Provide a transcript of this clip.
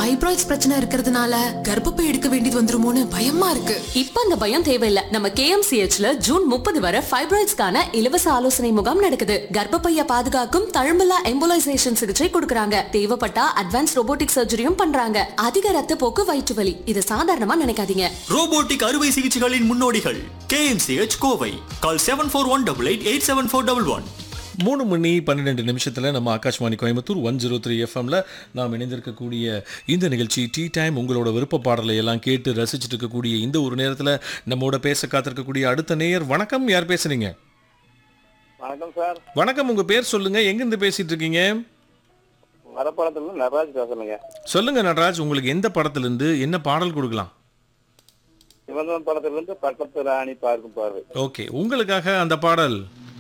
fibroids பிரச்சனை இருக்கிறதுனால கர்ப்பப்பை எடுக்க வேண்டியது வந்துருமோன்னு பயமா இருக்கு இப்ப அந்த பயம் தேவையில்ல நம்ம கேஎம்சிஹெச்ல ஜூன் முப்பது வரை ஃபைப்ராய்ட்ஸ்க்கான இலவச ஆலோசனை முகாம் நடக்குது கர்ப்பப்பைய பாதுகாக்கும் தழும்பலா எம்போலைசேஷன் சிகிச்சை கொடுக்கறாங்க தேவைப்பட்டா அட்வான்ஸ் ரோபோட்டிக் சர்ஜரியும் பண்றாங்க அதிக ரத்த போக்கு வயிற்று வலி இது சாதாரணமா நினைக்காதீங்க ரோபோட்டிக் அறுவை சிகிச்சைகளின் முன்னோடிகள் KMCH Kovai call seven four one double eight eight seven four double one மூணு மணி பன்னிரெண்டு நிமிஷத்தில் நம்ம Akashvani Coimbatore one zero three எஃப்எம்ல நாம் இணைந்திருக்கக்கூடிய இந்த நிகழ்ச்சி டீ டைம் உங்களோட விருப்ப பாடலை எல்லாம் கேட்டு ரசிச்சுட்டு இருக்கக்கூடிய இந்த ஒரு நேரத்தில் நம்மோட பேச காத்திருக்கக்கூடிய அடுத்த நேயர் வணக்கம் யார் பேசுறீங்க வணக்கம் சார் வணக்கம் உங்க பேர் சொல்லுங்க எங்கிருந்து பேசிட்டு இருக்கீங்க மரப்பாளத்துல இருந்து நடராஜ் பேசுறேங்க சொல்லுங்க நடராஜ் உங்களுக்கு எந்த படத்துல இருந்து என்ன பாடல் கொடுக்கலாம் சிவந்தன் படத்துல இருந்து பக்கத்து ராணி பார்க்கும் பார்வை ஓகே உங்களுக்காக அந்த பாடல்